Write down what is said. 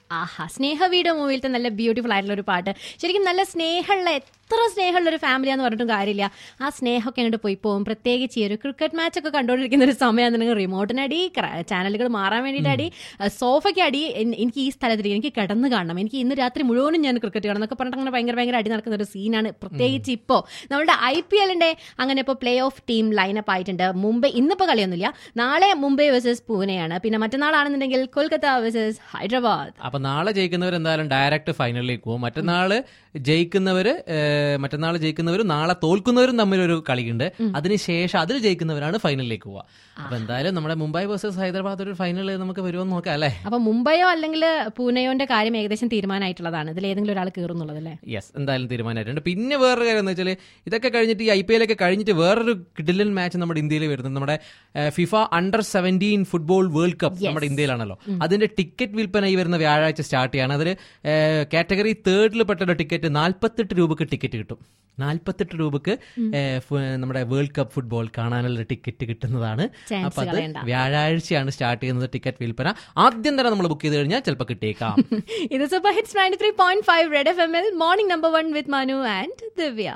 ആഹാ സ്നേഹവീട് മൂവിയിലത്തെ നല്ല ബ്യൂട്ടിഫുൾ ആയിട്ടുള്ള ഒരു പാട്ട് ശരിക്കും നല്ല സ്നേഹമുള്ള എത്ര സ്നേഹമുള്ള ഒരു ഫാമിലിയാന്ന് പറഞ്ഞിട്ടും കാര്യമില്ല ആ സ്നേഹമൊക്കെ അങ്ങോട്ട് പോയി പോകും പ്രത്യേകിച്ച് ഈ ഒരു ക്രിക്കറ്റ് മാച്ച് ഒക്കെ കണ്ടുകൊണ്ടിരിക്കുന്ന ഒരു സമയമാണെന്നുണ്ടെങ്കിൽ റിമോട്ടിനടി ചാനലുകൾ മാറാൻ വേണ്ടിയിട്ട് അടി സോഫയ്ക്ക് അടി എൻ- എനിക്ക് ഈ സ്ഥലത്തിൽ എനിക്ക് കിടന്ന് കാണണം എനിക്ക് ഇന്ന് രാത്രി മുഴുവനും ഞാൻ ക്രിക്കറ്റ് കാണണം എന്നൊക്കെ പറഞ്ഞിട്ട് അങ്ങനെ ഭയങ്കര ഭയങ്കര അടി നടക്കുന്ന ഒരു സീനാണ് പ്രത്യേകിച്ച് ഇപ്പോൾ നമ്മുടെ ഐ പി എല്ലിന്റെ അങ്ങനെ ഇപ്പോൾ പ്ലേ ഓഫ് ടീം ലൈനപ്പ് ആയിട്ടുണ്ട് മുംബൈ ഇന്നിപ്പോൾ കളിയൊന്നുമില്ല നാളെ മുംബൈ വേഴ്സസ് പൂനെയാണ് പിന്നെ മറ്റന്നാളാണെന്നുണ്ടെങ്കിൽ കൊൽക്കത്ത വേഴ്സസ് ഹൈദരാബാദ് അപ്പൊ നാളെ ജയിക്കുന്നവർ എന്തായാലും ഡയറക്റ്റ് ഫൈനലിലേക്ക് പോകും മറ്റന്നാള് ജയിക്കുന്നവര് ഏഹ്, മറ്റന്നാള് ജയിക്കുന്നവരും നാളെ തോൽക്കുന്നവരും തമ്മിലൊരു കളിയുണ്ട് അതിനുശേഷം അതിൽ ജയിക്കുന്നവരാണ് ഫൈനലിലേക്ക് പോവുക അപ്പൊ എന്തായാലും നമ്മുടെ മുംബൈ വേഴ്സസ് ഹൈദരാബാദ് ഒരു ഫൈനൽ നമുക്ക് വരുമെന്ന് നോക്കാം അല്ലേ അപ്പൊ മുംബൈയോ അല്ലെങ്കിൽ പൂനെയോന്റെ കാര്യം ഏകദേശം തീരുമാനമായിട്ടുള്ളതാണ് ഇതിൽ ഏതെങ്കിലും ഒരാൾ കയറുന്നുള്ളതല്ലേ യെസ് എന്തായാലും തീരുമാനമായിട്ടുണ്ട് പിന്നെ വേറൊരു കാര്യം എന്ന് വെച്ചാൽ ഇതൊക്കെ കഴിഞ്ഞിട്ട് ഈ ഐ പി എല്ലൊക്കെ കഴിഞ്ഞിട്ട് വേറൊരു കിഡിലൻ മാച്ച് നമ്മുടെ ഇന്ത്യയിൽ വരുന്നത് നമ്മുടെ ഏഹ്, FIFA under seventeen football world cup നമ്മുടെ ഇന്ത്യയിലാണല്ലോ അതിന്റെ ടിക്കറ്റ് വിൽപ്പന ഈ വരുന്ന വ്യാഴാഴ്ച സ്റ്റാർട്ട് ചെയ്യാണ് അതിൽ കാറ്റഗറി തേർഡിൽ പെട്ട ടിക്കറ്റ് നാൽപ്പത്തെട്ട് രൂപക്ക് ടിക്കറ്റ് കിട്ടും നാൽപ്പത്തെട്ട് രൂപക്ക് ഏഹ്, ഫു- നമ്മുടെ വേൾഡ് കപ്പ് ഫുട്ബോൾ കാണാനുള്ള ടിക്കറ്റ് കിട്ടുന്നതാണ് Chance അപ്പൊ അത് കളയണ്ട. വ്യാഴാഴ്ചയാണ് സ്റ്റാർട്ട് ചെയ്യുന്നത് ടിക്കറ്റ് വിൽപ്പന ആദ്യം തന്നെ നമ്മൾ ബുക്ക് ചെയ്ത് കഴിഞ്ഞാൽ ചിലപ്പോൾ കിട്ടിയേക്കാം ഇത് super hits ninety three point five red F M L morning number one with Manu and Divya